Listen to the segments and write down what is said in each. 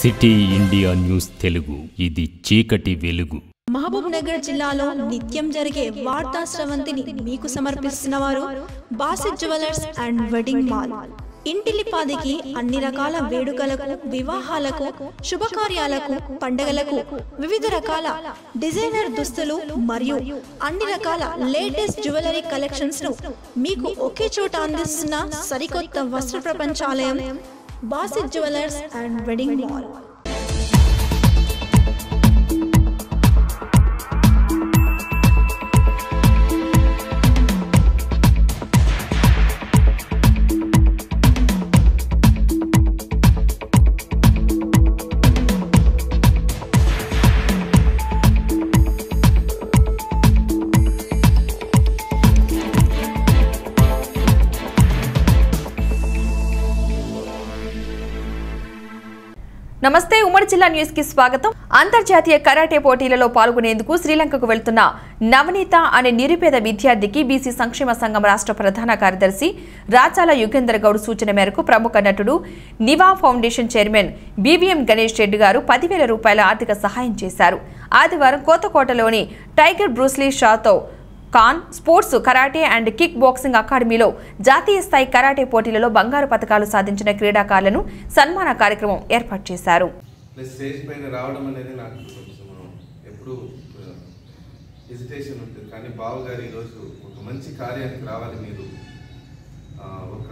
City India news Telugu ఇది చీకటి వెలుగు మహబూబ్ నగర్ జిల్లాలో నిత్యం జరిగే వార్తా స్రవంతిని మీకు సమర్పిస్తున్న వారు Basith jewellers and wedding mall ఇంటిలిపాదికి అన్ని రకాల వేడుకలకు వివాహాలకు శుభకార్యాలకు పండగలకు వివిధ రకాల డిజైనర్ దుస్తులు మరియు అన్ని రకాల లేటెస్ట్ జ్యువెలరీ కలెక్షన్స్ ను మీకు ఒకే చోట అందిస్తున్న సరికొత్త వస్త్ర ప్రపంచాలయం Basith jewellers and wedding mall నమస్తే ఉమ్మడి జిల్లా న్యూస్ కి స్వాగతం అంతర్జాతీయ కరాటే పోటీలలో పాల్గొనేందుకు శ్రీలంకకు వెళ్తున్న నవనీత అనే నిరుపేద విద్యార్థికి బీసీ సంక్షేమ సంఘం రాష్ట్ర ప్రధాన కార్యదర్శి రాచాల యుగేందర్ గౌడ్ సూచన మేరకు ప్రముఖ నటుడు Niva foundation chairman BVM Ganesh Reddy గారు పదివేల రూపాయల ఆర్థిక సహాయం చేశారు ఆదివారం కోతకోటలోని టైగర్ బ్రూస్లీ షాతో Khan sports karate and kick boxing అకాడమీలో జాతీయ స్థాయి కరాటే పోటీలలో బంగారు పథకాలు సాధించిన క్రీడాకారులను సన్మాన కార్యక్రమం ఏర్పాటు చేశారు ప్లస్ స్టేజ్ పైన రావడం అనేది నాకు కొంచెం ఎప్పుడు హెజిటేషన్ ఉంటుంది కానీ బావ గారు ఈరోజు ఒక మంచి కార్యానికి రావాలి మీరు ఆ, ఒక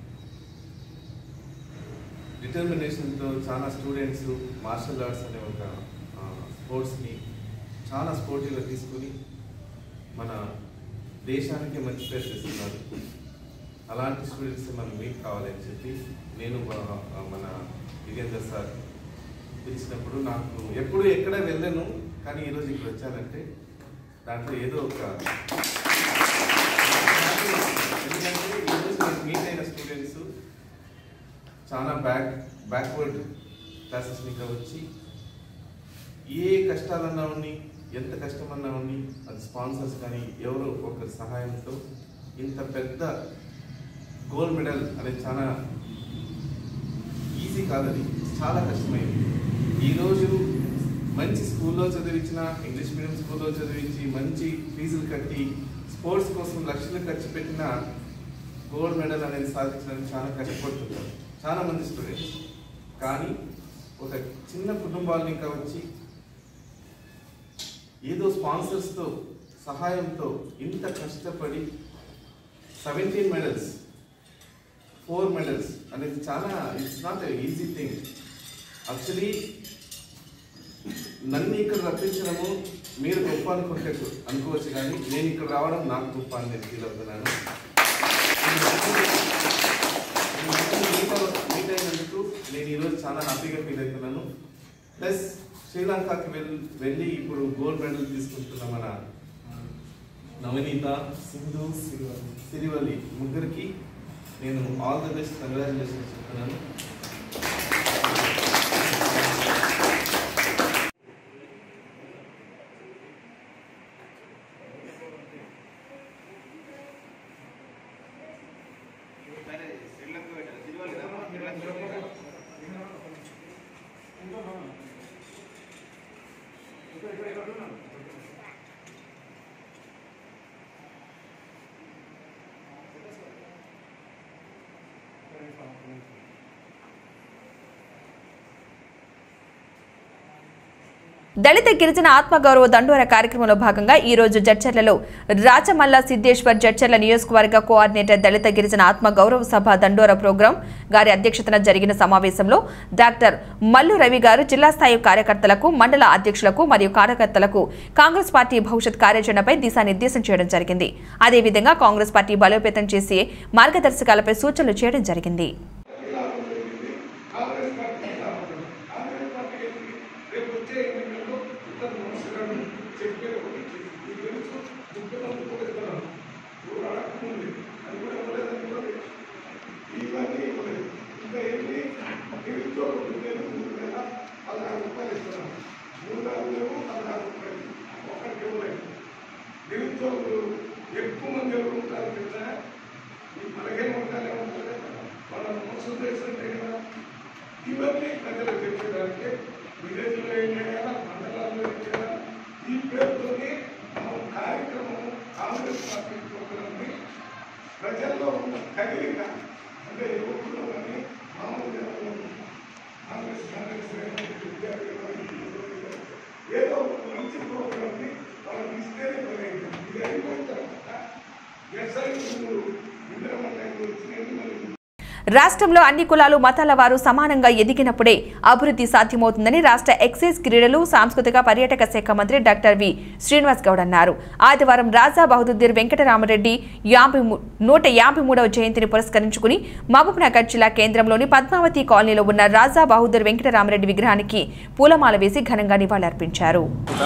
డిటర్మినేషన్తో చాలా స్టూడెంట్స్ మార్షల్ ఆర్ట్స్ అనే ఒక స్పోర్ట్స్ని చాలా స్పోర్టివ్గా తీసుకుని మన దేశానికి మంచి పేరు తెస్తున్నారు అలాంటి స్టూడెంట్స్ మనం మీకు కావాలని చెప్పి నేను ఆ, మన యుగేందర్ సార్ పిలిచినప్పుడు నాకు ఎప్పుడు ఎక్కడ వెళ్ళను కానీ ఈరోజు ఇక్కడ వచ్చానంటే దాంట్లో ఏదో ఒక ఎందుకంటే ఈరోజు నాకు మీట్ అయిన స్టూడెంట్స్ చాలా బ్యాక్ బ్యాక్వర్డ్ క్లాసెస్ మీద వచ్చి ఏ కష్టాలన్నా ఉన్ని ఎంత కష్టమన్నా ఉన్ని అది స్పాన్సర్స్ కానీ ఎవరో ఒకరి సహాయంతో ఇంత పెద్ద గోల్డ్ మెడల్ అనేది చాలా ఈజీ కాదది చాలా కష్టమైంది ఈరోజు మంచి స్కూల్లో చదివించిన ఇంగ్లీష్ మీడియం స్కూల్లో చదివించి మంచి ఫీజులు కట్టి స్పోర్ట్స్ కోసం లక్షలు ఖర్చు పెట్టిన గోల్డ్ మెడల్ అనేది సాధించడానికి చాలా కష్టపడుతుంటారు చాలా మంది స్టూడెంట్స్ కానీ ఒక చిన్న కుటుంబాలని ఇంకా వచ్చి ఏదో స్పాన్సర్స్తో సహాయంతో ఇంత కష్టపడి సెవెంటీన్ మెడల్స్ ఫోర్ మెడల్స్ అనేది చాలా it's not easy thing actually నన్ను ఇక్కడ రప్పించడము మీరు గొప్ప అనుకుంటే అనుకోవచ్చు కానీ నేను ఇక్కడ రావడం నాకు గొప్ప అని నేను ఫీల్ అవుతున్నాను మీట్ అయినందుకు నేను ఈరోజు చాలా హ్యాపీగా ఫీల్ అవుతున్నాను ప్లస్ శ్రీలంకకి వెళ్ళి వెళ్ళి ఇప్పుడు గోల్డ్ మెడల్ తీసుకుంటున్న మన నవనీత సింధు సిరివల్లి ముగ్గురికి నేను ఆల్ ది బెస్ట్ కంగ్రాచులేషన్స్ చెప్తున్నాను దళిత గిరిజన ఆత్మగౌరవ దండోర కార్యక్రమంలో భాగంగా ఈ రోజు జడ్చర్లలో రాచమల్ల సిద్దేశ్వర్ జడ్చర్ల నియోజకవర్గ కోఆర్డినేటర్ దళిత గిరిజన ఆత్మగౌరవ సభ దండోర ప్రోగ్రాం గారి అధ్యక్షతన జరిగిన సమావేశంలో డాక్టర్ మల్లు రవి గారు జిల్లా స్థాయి కార్యకర్తలకు మండల అధ్యక్షులకు మరియు కార్యకర్తలకు కాంగ్రెస్ పార్టీ భవిష్యత్ కార్యాచరణపై దిశానిర్దేశం చేయడం జరిగింది అదేవిధంగా కాంగ్రెస్ పార్టీ బలోపేతం చేసే మార్గదర్శకాలపై సూచనలు చేయడం జరిగింది రేపు వచ్చే ఎన్నికల్లో ఇతర నమస్కారం చెప్పే ఒకటి ఈ తెలుసు దుఃఖం కూడా ఇస్తున్నాను ఇప్పుడు అడగకముంది అది కూడా ఇవ్వలేదని కూడా తెలుసు. ఇవన్నీ ఇవ్వలేదు ఇంకా ఏంటి నిరుద్యోగ ఉద్యోగం మూడు వేల పదహారు రూపాయలు ఇస్తున్నాను మూడు నాలుగు లేవు పదహారు రూపాయలు ఒకరికి ఇవ్వలేదు నిరుద్యోగులు ఎక్కువ మంది ఎవరు ఉంటారు కదా ఈ పదిహేను ఉంటారు ఉంటారు వాళ్ళ మోసం చేస్తుంటే కదా ఇవన్నీ ప్రజలకు తెలియడానికి చేయాలి విలేజ్లో ఏం చేయాలా మండలాల్లో ఏం చేయాలా ఈ పేరుతోని మనం కార్యక్రమం కాంగ్రెస్ పార్టీ ప్రోగ్రామ్ని ప్రజల్లో ఉన్న కదలిక అంటే యువకులు కానీ మామూలు జనంలో కాంగ్రెస్ కాంగ్రెస్ విద్యార్థులు కానీ, యువకులు కానీ, ఏదో ఒక మంచి ప్రోగ్రామ్ని వాళ్ళకి ఇస్తేనే పని అవుతుంది. ఇది అయిపోయిన తర్వాత వ్యవసాయం ఇందిరమ్మ టైంలో వచ్చినది మరి రాష్ట్రంలో అన్ని కులాలు మతాల వారు సమానంగా ఎదిగినప్పుడే అభివృద్ధి సాధ్యమవుతుందని రాష్ట్ర ఎక్సైజ్ క్రీడలు సాంస్కృతిక పర్యాటక శాఖ మంత్రి డాక్టర్ వి శ్రీనివాస్ గౌడ్ అన్నారు ఆదివారం రాజా బహదూద్దీర్ వెంకటరామరెడ్డి యాభై మూ- నూట యాభై మూడవ జయంతిని పురస్కరించుకుని మహబూబ్నగర్ జిల్లా కేంద్రంలోని పద్మావతి కాలనీలో ఉన్న రాజా బహదూర్ వెంకటరామరెడ్డి విగ్రహానికి పూలమాల వేసి ఘనంగా నివాళులర్పించారు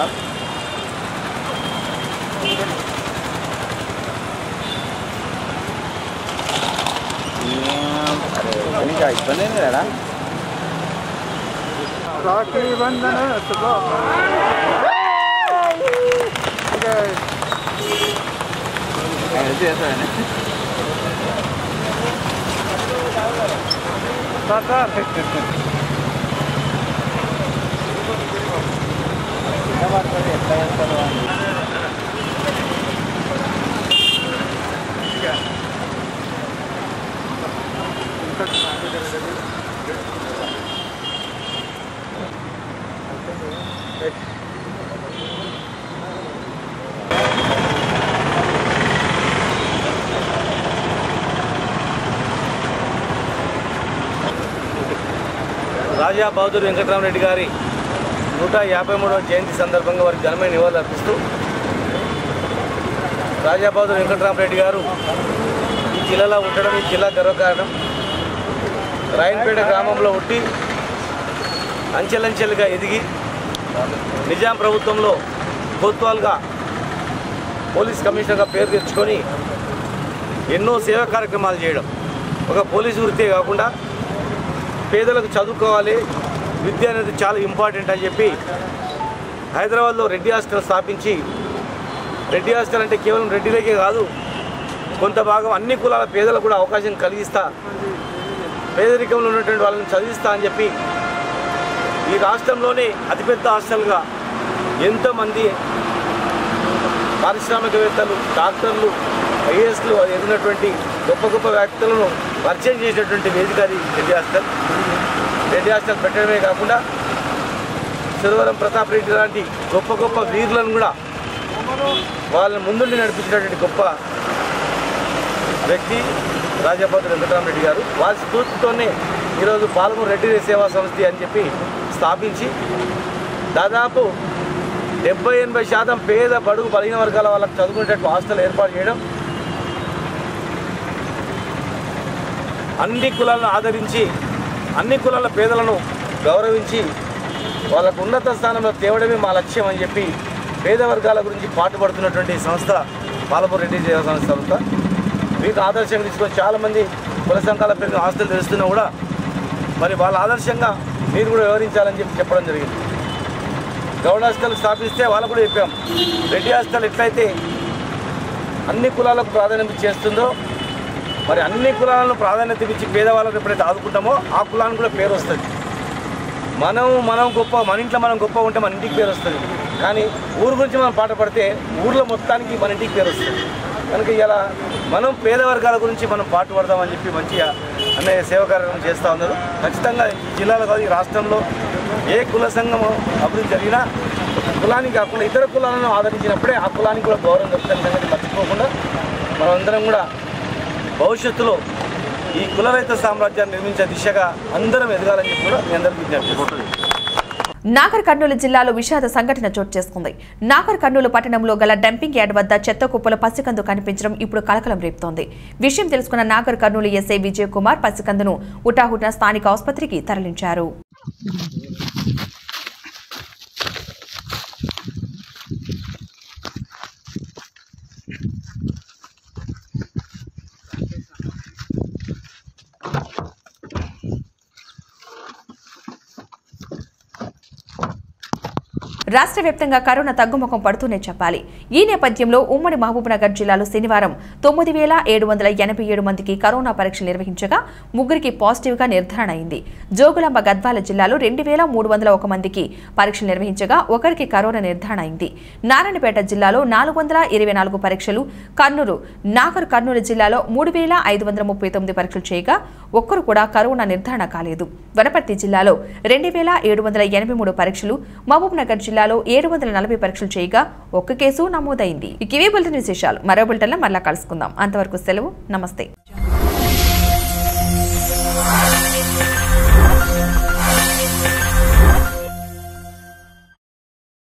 రాజా బహదూర్ వెంకటరామరెడ్డి గారి నూట యాభై మూడవ జయంతి సందర్భంగా వారికి ఘనమైన నివాళులు అర్పిస్తూ రాజా బహదూర్ వెంకటరామరెడ్డి గారు ఈ జిల్లాలో ఉండడం ఈ జిల్లా గర్వకారణం రాయన్పేట గ్రామంలో పుట్టి అంచెలంచెలుగా ఎదిగి నిజాం ప్రభుత్వంలో కోత్వాల్గా పోలీస్ కమిషనర్గా పేరు తెచ్చుకొని ఎన్నో సేవా కార్యక్రమాలు చేయడం ఒక పోలీసు వృత్తే కాకుండా పేదలకు చదువుకోవాలి విద్య అనేది చాలా ఇంపార్టెంట్ అని చెప్పి హైదరాబాద్లో రెడ్డి హాస్టల్ స్థాపించి రెడ్డి హాస్టల్ అంటే కేవలం రెడ్డిలకే కాదు కొంత భాగం అన్ని కులాల పేదలకు కూడా అవకాశం కలిగిస్తా పేదరికంలో ఉన్నటువంటి వాళ్ళని చదివిస్తా అని చెప్పి ఈ రాష్ట్రంలోనే అతిపెద్ద హాస్టల్గా ఎంతోమంది పారిశ్రామికవేత్తలు డాక్టర్లు ఐఏఎస్లు ఎదిగినటువంటి గొప్ప గొప్ప వ్యక్తులను పరిచయం చేసినటువంటి వేదిక అది రెడ్డి హాస్టల్ రెడ్డి హాస్టల్ పెట్టడమే కాకుండా సురవరం ప్రతాప్ రెడ్డి లాంటి గొప్ప గొప్ప వీరులను కూడా వాళ్ళని ముందుండి నడిపించినటువంటి గొప్ప వ్యక్తి రాజాపాత్ర వెంకటరామరెడ్డి గారు వారి స్ఫూర్తితోనే ఈరోజు పాలమూరు రెడ్డి సేవా సంస్థ అని చెప్పి స్థాపించి దాదాపు డెబ్బై ఎనభై శాతం పేద బడుగు బలహీన వర్గాల వాళ్ళకి చదువుకునేటట్టు హాస్టల్ ఏర్పాటు చేయడం అన్ని కులాలను ఆదరించి అన్ని కులాల పేదలను గౌరవించి వాళ్ళకు ఉన్నత స్థానంలో తేవడమే మా లక్ష్యం అని చెప్పి పేద వర్గాల గురించి పాటుపడుతున్నటువంటి సంస్థ పాలమూరు రెడ్డి సేవా సంస్థ సంస్థ వీటిని ఆదర్శంగా తీసుకొని చాలామంది కుల సంఘాల పేరు హాస్టల్ తెలుస్తున్నా కూడా మరి వాళ్ళ ఆదర్శంగా మీరు కూడా వివరించాలని చెప్పి చెప్పడం జరిగింది గౌడ్ హాస్టల్ స్థాపిస్తే వాళ్ళకు కూడా చెప్పాం రెడ్డి హాస్టల్ ఎట్లయితే అన్ని కులాలకు ప్రాధాన్యత చేస్తుందో మరి అన్ని కులాలను ప్రాధాన్యత ఇచ్చి పేదవాళ్ళకు ఎప్పుడైతే ఆదుకుంటామో ఆ కులానికి కూడా పేరు వస్తుంది మనం మనం గొప్ప మన ఇంట్లో మనం గొప్ప ఉంటే మన ఇంటికి పేరు వస్తుంది కానీ ఊరు గురించి మనం పాట పడితే ఊర్లో మొత్తానికి మన ఇంటికి పేరు వస్తుంది కనుక ఇలా మనం పేద వర్గాల గురించి మనం పాటు పడదామని చెప్పి మంచిగా అన్నయ్య సేవ కార్యక్రమం చేస్తూ ఉన్నారు ఖచ్చితంగా ఈ జిల్లాలో కాదు ఈ రాష్ట్రంలో ఏ కుల సంఘం అభివృద్ధి జరిగినా ఒక కులానికి కాకుండా ఇతర కులాలను ఆదరించినప్పుడే ఆ కులానికి కూడా గౌరవం దొరుకుతుంది సంగతి మర్చిపోకుండా మనమందరం కూడా భవిష్యత్తులో ఈ కులరహిత సామ్రాజ్యాన్ని నిర్మించే దిశగా అందరం ఎదగాలని చెప్పి కూడా మీ అందరికీ విజ్ఞప్తి చేస్తున్నాను. నాగర్ కర్నూలు జిల్లాలో విషాద సంఘటన చోటు చేసుకుంది నాగర్ కర్నూలు పట్టణంలో గల డంపింగ్ యార్డ్ వద్ద చెత్త కుప్పలు పసికందు కనిపించడం ఇప్పుడు కలకలం రేపుతోంది విషయం తెలుసుకున్న నాగర్ కర్నూలు ఎస్ఐ విజయ్ కుమార్ పసికందును ఉటాహుటిన స్థానిక ఆసుపత్రికి తరలించారు రాష్ట్ర వ్యాప్తంగా కరోనా తగ్గుముఖం పడుతూనే చెప్పాలి ఈ నేపథ్యంలో ఉమ్మడి మహబూబ్నగర్ జిల్లాలో శనివారం తొమ్మిది వేల ఏడు వందల ఎనభై ఏడు మందికి కరోనా పరీక్షలు నిర్వహించగా ముగ్గురికి పాజిటివ్ గా నిర్ధారణ అయింది జోగులాంబ గద్వాల జిల్లాలో రెండు వేల మూడు వందల ఒక మందికి పరీక్షలు నిర్వహించగా ఒకరికి కరోనా నిర్ధారణ అయింది నారాయణపేట జిల్లాలో నాలుగు వందల ఇరవై నాలుగు పరీక్షలు కర్నూలు నాగర్ కర్నూలు జిల్లాలో మూడు వేల ఐదు వందల ముప్పై తొమ్మిది పరీక్షలు చేయగా ఒక్కరు కూడా కరోనా నిర్ధారణ కాలేదు వనపర్తి జిల్లాలో రెండు వేల ఏడు వందల ఎనభై మూడు పరీక్షలు మహబూబ్ నగర్ జిల్లాలో ఏడు వందల నలభై పరీక్షలు చేయగా ఒక్క కేసు నమోదైంది ఇక ఇవే బులెటిన్ విశేషాలు మరో బులెటిన్లో మళ్ళా కలుసుకుందాం అంతవరకు సెలవు నమస్తే